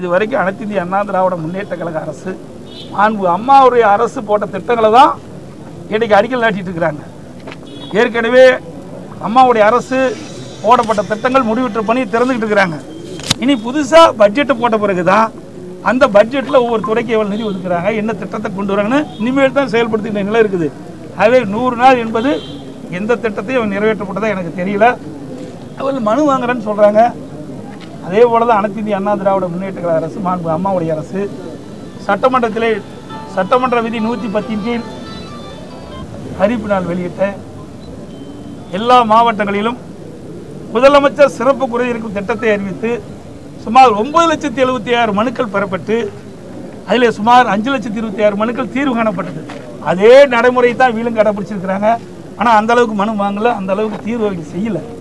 இது வரைக்கும் அனைத்து இந்திய அண்ணா திராவிட முன்னேற்ற கழக அரசு மாண்பு அம்மாவுடைய அரசு போட்ட திட்டங்களை தான் இன்னைக்கு அடிக்கல் நாட்டிட்டு இருக்கிறாங்க ஏற்கனவே அம்மாவுடைய அரசு போடப்பட்ட திட்டங்கள் முடிவுற்ற பணி திறந்துக்கிட்டு இருக்கிறாங்க இனி புதுசாக பட்ஜெட்டு போட்ட பிறகு தான் அந்த பட்ஜெட்டில் ஒவ்வொரு துறைக்கு எவ்வளோ நிதி ஒதுக்குறாங்க என்ன திட்டத்தை கொண்டு வராங்கன்னு இனிமேல் தான் செயல்படுத்தின நிலை இருக்குது ஆகவே நூறு நாள் என்பது எந்த திட்டத்தையும் அவங்க நிறைவேற்றப்பட்டதா எனக்கு தெரியல அவர்கள் மனு வாங்குறேன்னு சொல்கிறாங்க அதே போல தான் அனைத்து இந்திய அண்ணா திராவிட முன்னேற்ற கழக அரசு மாண்பு அம்மாவுடைய அரசு சட்டமன்றத்திலே சட்டமன்ற விதி நூற்றி பத்தின் கீழ் அறிவிப்பு நாள் வெளியிட்ட எல்லா மாவட்டங்களிலும் முதலமைச்சர் சிறப்பு குறைதீர்க்கும் திட்டத்தை அறிவித்து சுமார் ஒன்பது லட்சத்தி எழுபத்தி ஆறு மனுக்கள் பெறப்பட்டு அதில் சுமார் அஞ்சு லட்சத்தி இருபத்தி ஆறு மனுக்கள் தீர்வு காணப்பட்டது அதே நடைமுறை தான் வீலும் கடைபிடிச்சிருக்கிறாங்க ஆனால் அந்த அளவுக்கு மனு வாங்கல அந்த அளவுக்கு தீர்வு அவங்க செய்யலை